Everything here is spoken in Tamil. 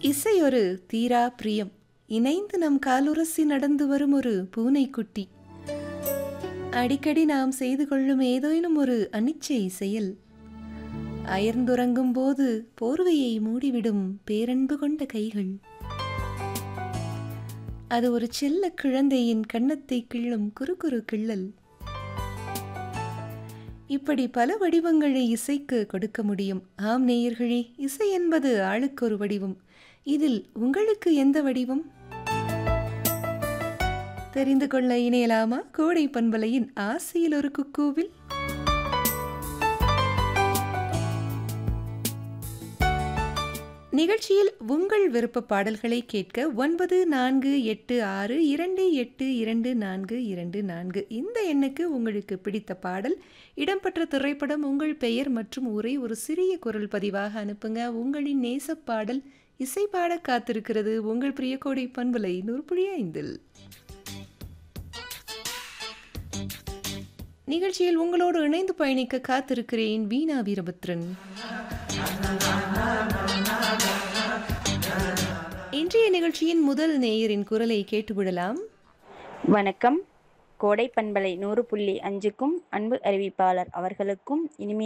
இசை ஒரு தீரா பிரியம் இணைந்து நம் காலுரசி நடந்து வரும் ஒரு பூனைக்குட்டி அடிக்கடி நாம் செய்து கொள்ளும் ஏதேனும் ஒரு அனிச்சை செயல் அயர்ந்துறங்கும் போது போர்வையை மூடிவிடும் பேரன்பு கொண்ட கைகள் அது ஒரு செல்ல குழந்தையின் கன்னத்தை கிள்ளும் குறுகுறு கிள்ளல் இப்படி பல வடிவங்களை இசைக்கு கொடுக்க முடியும் ஆம் நேயர்களே இசை என்பது ஆளுக்கு ஒரு வடிவம் இதில் உங்களுக்கு எந்த வடிவம் தெரிந்து கொள்ள இணையலாமா கோடை பண்பலையின் ஆசையில் ஒரு குக்கூவில் நிகழ்ச்சியில் உங்கள் விருப்ப பாடல்களை கேட்க ஒன்பது நான்கு எட்டு ஆறு இரண்டு எட்டு இரண்டு நான்கு இரண்டு நான்கு இந்த எண்ணுக்கு உங்களுக்கு பிடித்த பாடல் இடம்பெற்ற திரைப்படம் உங்கள் பெயர் மற்றும் ஊரை ஒரு சிறிய குரல் பதிவாக அனுப்புங்க உங்களின் நேசப் பாடல் இசை பாட காத்திருக்கிறது உங்கள் பிரியக்கோடை பண்பலை நூற்புழி ஐந்தில் நிகழ்ச்சியில் உங்களோடு இணைந்து பயணிக்க காத்திருக்கிறேன் வீணா வீரபத்ரன் இன்றைய நிகழ்ச்சியின் முதல் நேயரின் குரலை கேட்டுவிடலாம் வணக்கம் கோடை பண்பலை நூறு புள்ளி அஞ்சுக்கும் அன்பு அறிவிப்பாளர் அவர்களுக்கும் இனிமைய